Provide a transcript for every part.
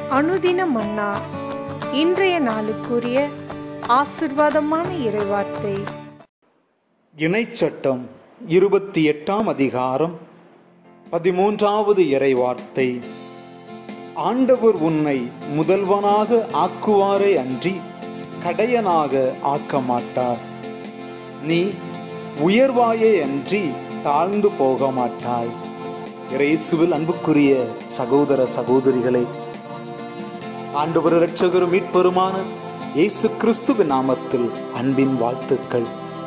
அனுதின மன்னா இன்றைய நாளுக்குரிய ஆசிர்வாதமான இறைவார்த்தை இணைச்சட்டம் இருபத்தி எட்டாம் அதிகாரம் பதிமூன்றாவது இறைவார்த்தை ஆண்டவர் உன்னை முதல்வனாக ஆக்குவாரே அன்றி கடையனாக ஆக்க மாட்டார் நீ உயர்வாயே அன்றி தாழ்ந்து போக மாட்டாய் இயேசுவில் அன்புக்குரிய சகோதர சகோதரிகளே ஆண்டவர் இரட்சகரும் மீட்பெருமான இயேசு கிறிஸ்துவின் நாமத்தில் அன்பின் வாழ்த்துக்கள்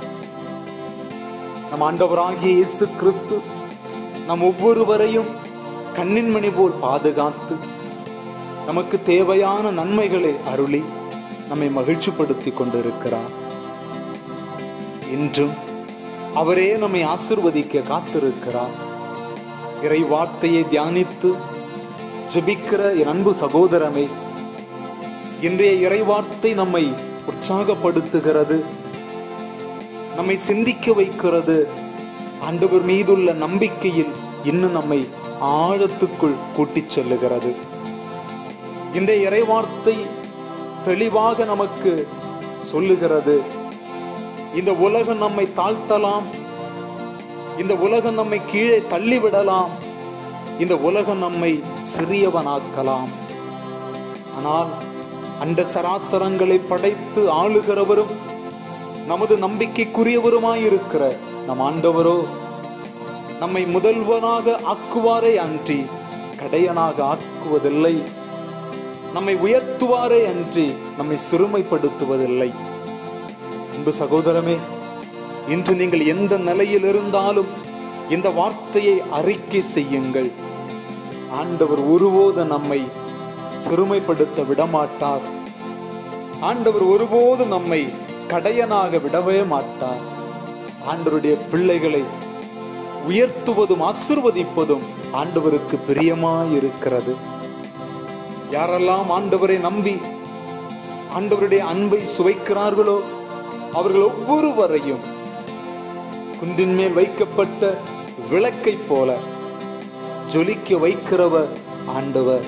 நம் ஆண்டவராகிய இயேசு கிறிஸ்து நம் ஒவ்வொருவரையும் கண்ணின் மணி போல் பாதுகாத்து நமக்கு தேவையான நன்மைகளை அருளி நம்மை மகிழ்ச்சிப்படுத்தி கொண்டிருக்கிறார் இன்றும் அவரே நம்மை ஆசிர்வதிக்க காத்திருக்கிறார் இறை வார்த்தையை தியானித்து ஜெபிக்கிற என் அன்பு சகோதரமே இன்றைய இறைவார்த்தை நம்மை உற்சாகப்படுத்துகிறது நம்மை சிந்திக்க வைக்கிறது ஆண்டவர் மீதுள்ள நம்பிக்கையில் இன்னும் நம்மை ஆழத்துக்குள் கூட்டிச் செல்லுகிறது இன்றைய இறைவார்த்தை தெளிவாக நமக்கு சொல்லுகிறது இந்த உலகம் நம்மை தாழ்த்தலாம் இந்த உலகம் நம்மை கீழே தள்ளிவிடலாம் இந்த உலகம் நம்மை சிறியவனாக்கலாம் ஆனால் அண்ட சராசரங்களை படைத்து ஆளுகிறவரும் நமது நம்பிக்கைக்குரியவருமாயிருக்கிற நம் ஆண்டவரோ நம்மை முதல்வனாக ஆக்குவாரே அன்றி கடையனாக ஆக்குவதில்லை நம்மை உயர்த்துவாரே அன்றி நம்மை சிறுமைப்படுத்துவதில்லை அன்பு சகோதரமே இன்று நீங்கள் எந்த நிலையில் இருந்தாலும் இந்த வார்த்தையை அறிக்கை செய்யுங்கள் ஆண்டவர் ஒருபோது நம்மை சிறுமைப்படுத்த விடமாட்டார் ஆண்டவர் ஒருபோது நம்மை கடையனாக விடவே மாட்டார் ஆண்டவருடைய பிள்ளைகளை உயர்த்துவதும் ஆசிர்வதிப்பதும் ஆண்டவருக்கு பிரியமாயிருக்கிறது யாரெல்லாம் ஆண்டவரை நம்பி ஆண்டவருடைய அன்பை சுவைக்கிறார்களோ அவர்கள் ஒவ்வொருவரையும் குன்றின் மேல் வைக்கப்பட்ட விளக்கை போல ஜொலிக்க வைக்கிறவர் ஆண்டவர்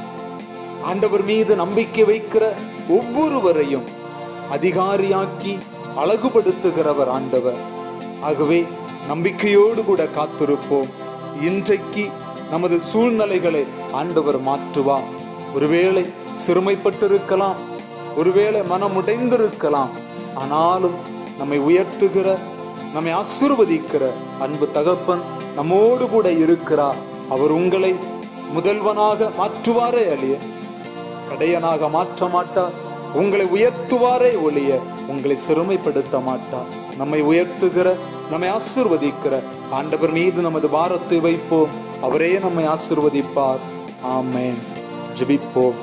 ஆண்டவர் மீது நம்பிக்கை வைக்கிற ஒவ்வொருவரையும் அதிகாரியாக்கி அழகுபடுத்துகிறவர் ஆண்டவர் ஆகவே நம்பிக்கையோடு கூட காத்திருப்போம் இன்றைக்கு நமது சூழ்நிலைகளை ஆண்டவர் மாற்றுவார் ஒருவேளை சிறுமைப்பட்டிருக்கலாம் ஒருவேளை மனமுடைந்திருக்கலாம் ஆனாலும் நம்மை உயர்த்துகிற நம்மை ஆசிர்வதிக்கிற அன்பு தகப்பன் நம்மோடு கூட இருக்கிறார் அவர் உங்களை முதல்வனாக மாற்றுவாரே அழிய கடையனாக மாற்ற மாட்டார் உங்களை உயர்த்துவாரே ஒழிய உங்களை சிறுமைப்படுத்த மாட்டார் நம்மை உயர்த்துகிற நம்மை ஆசிர்வதிக்கிற ஆண்டவர் மீது நமது பாரத்தை வைப்போம் அவரே நம்மை ஆசிர்வதிப்பார் ஆமேன் ஜெபிப்போம்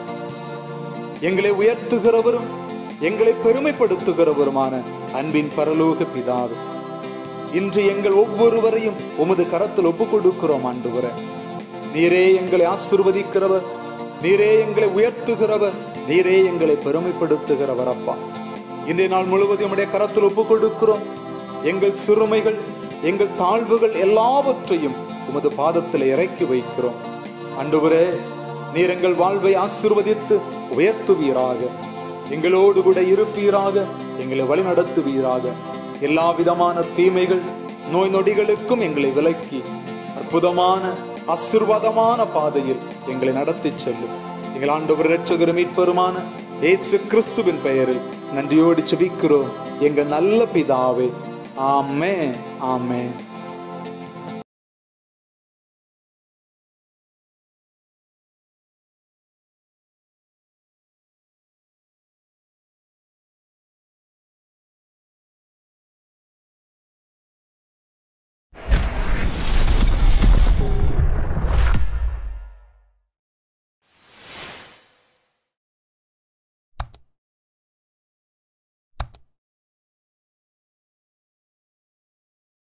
எங்களை உயர்த்துகிறவரும் எங்களை பெருமைப்படுத்துகிறவருமான அன்பின் பரலோக பிதாவு இன்று எங்கள் ஒவ்வொருவரையும் உமது கரத்தில் ஒப்புக் கொடுக்கிறோம் ஆண்டுவர நீரே எங்களை ஆசிர்வதிக்கிறவர் நீரே எங்களை உயர்த்துகிறவர் நீரே எங்களை பெருமைப்படுத்துகிறவர் அப்பா இன்றைய நாள் முழுவதும் உடைய கரத்தில் ஒப்புக் கொடுக்கிறோம் எங்கள் சிறுமைகள் எங்கள் தாழ்வுகள் எல்லாவற்றையும் உமது பாதத்தில் இறக்கி வைக்கிறோம் அன்றுவரே நீர் எங்கள் வாழ்வை ஆசிர்வதித்து உயர்த்துவீராக எங்களோடு கூட இருப்பீராக எங்களை வழிநடத்துவீராக எல்லா விதமான தீமைகள் நோய் நொடிகளுக்கும் எங்களை விலக்கி அற்புதமான ஆசிர்வாதமான பாதையில் எங்களை நடத்தி செல்லும் எங்கள் ஆண்டவர் இரட்சகர் மீட்பெருமான இயேசு கிறிஸ்துவின் பெயரில் நன்றியோடு செபிக்கிறோம் எங்கள் நல்ல பிதாவே ஆமே ஆமே